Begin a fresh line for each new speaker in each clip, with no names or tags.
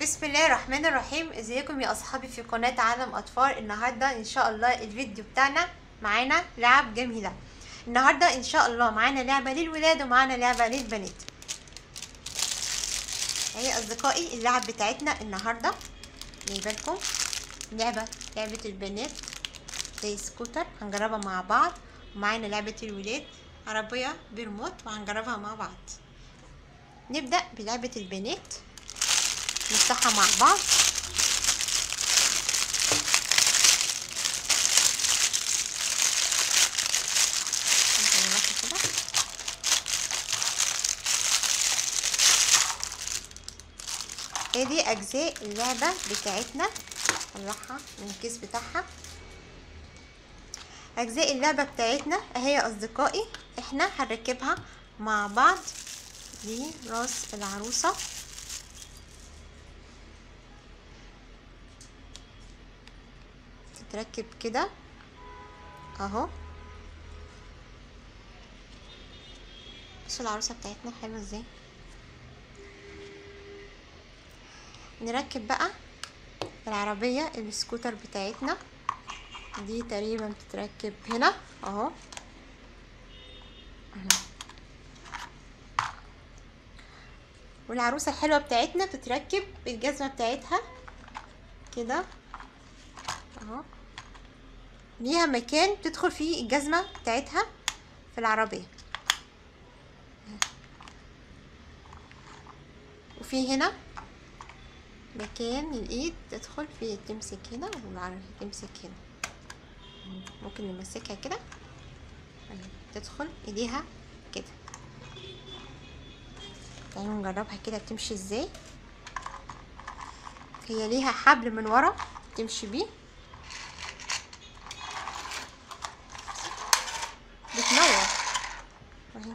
بسم الله الرحمن الرحيم ازيكم يا اصحابي في قناة عالم اطفال النهاردة ان شاء الله الفيديو بتاعنا معانا لعب جميلة النهاردة ان شاء الله معانا لعبة للولاد ومعانا لعبة للبنات هي اصدقائي اللعب بتاعتنا النهاردة جايبه لكم لعبة لعبة البنات زي سكوتر هنجربها مع بعض ومعانا لعبة الولاد عربية بريموت وهنجربها مع بعض نبدأ بلعبة البنات نفتحها مع بعض ادي اجزاء اللعبة بتاعتنا نطلعها من الكيس بتاعها اجزاء اللعبة بتاعتنا اهي اصدقائي احنا هنركبها مع بعض دي راس العروسة تتركب كده اهو بصوا العروسة بتاعتنا حلوة ازاي نركب بقى العربية السكوتر بتاعتنا دي تقريبا بتتركب هنا اهو والعروسة الحلوة بتاعتنا بتتركب بالجزمة بتاعتها كده اهو ليها مكان تدخل فيه الجزمة بتاعتها في العربية وفي هنا مكان الايد تدخل فيه تمسك هنا والعربية تمسك هنا ممكن نمسكها كده تدخل ايديها كده تعالوا نجربها كده بتمشي ازاي هي ليها حبل من ورا تمشي بيه بتنور اهي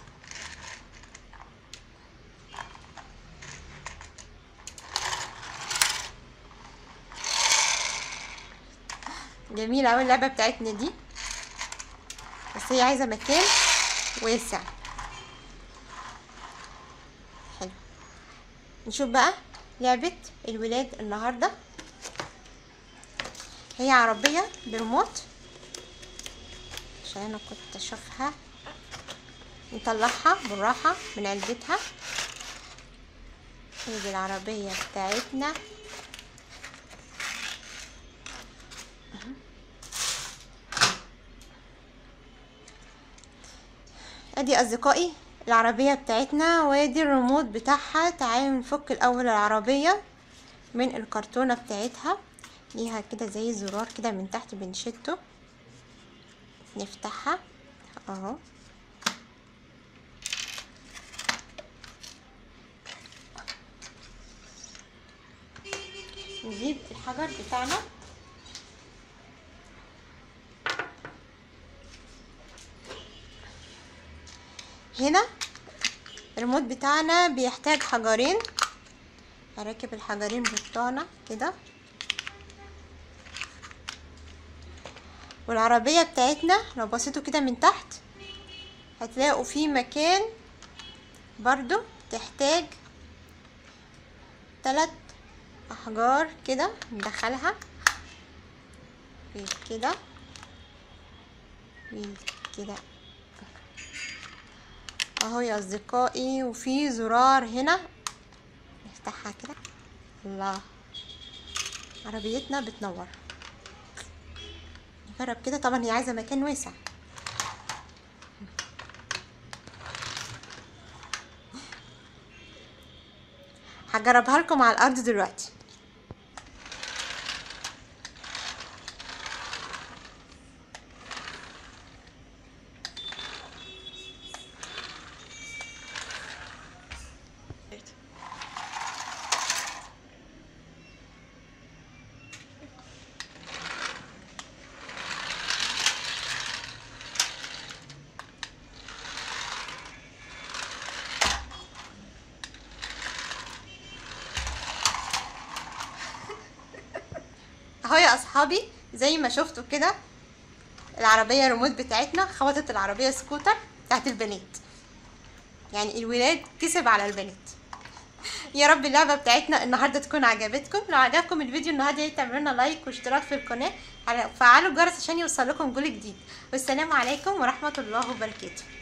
جميلة اوي اللعبة بتاعتنا دي بس هي عايزة مكان واسع حلو نشوف بقى لعبة الولاد النهاردة هي عربية بريموت عشان انا كنت اشوفها نطلعها بالراحة من علبتها هي العربية بتاعتنا ادي اصدقائي العربية بتاعتنا وادي الريموت بتاعها تعالوا نفك الاول العربية من الكرتونة بتاعتها ليها كده زي زرار كده من تحت بنشده نفتحها اهو نجيب الحجر بتاعنا هنا الريموت بتاعنا بيحتاج حجرين هركب الحجرين بتوعنا كده والعربية بتاعتنا لو بصيتوا كده من تحت هتلاقوا في مكان برضو تحتاج تلات احجار كده ندخلها كده كده اهو يا اصدقائي وفي زرار هنا نفتحها كده الله عربيتنا بتنور نجرب كده طبعا هي عايزه مكان واسع هجربها لكم على الارض دلوقتي اهو يا اصحابي زي ما شفتوا كده العربيه الريموت بتاعتنا خبطت العربيه سكوتر بتاعت البنات يعني الولاد كسب على البنات يا رب اللعبه بتاعتنا النهارده تكون عجبتكم لو عجبكم الفيديو النهارده تعملوا لنا لايك واشتراك في القناه وفعلوا الجرس عشان يوصل لكم كل جديد والسلام عليكم ورحمه الله وبركاته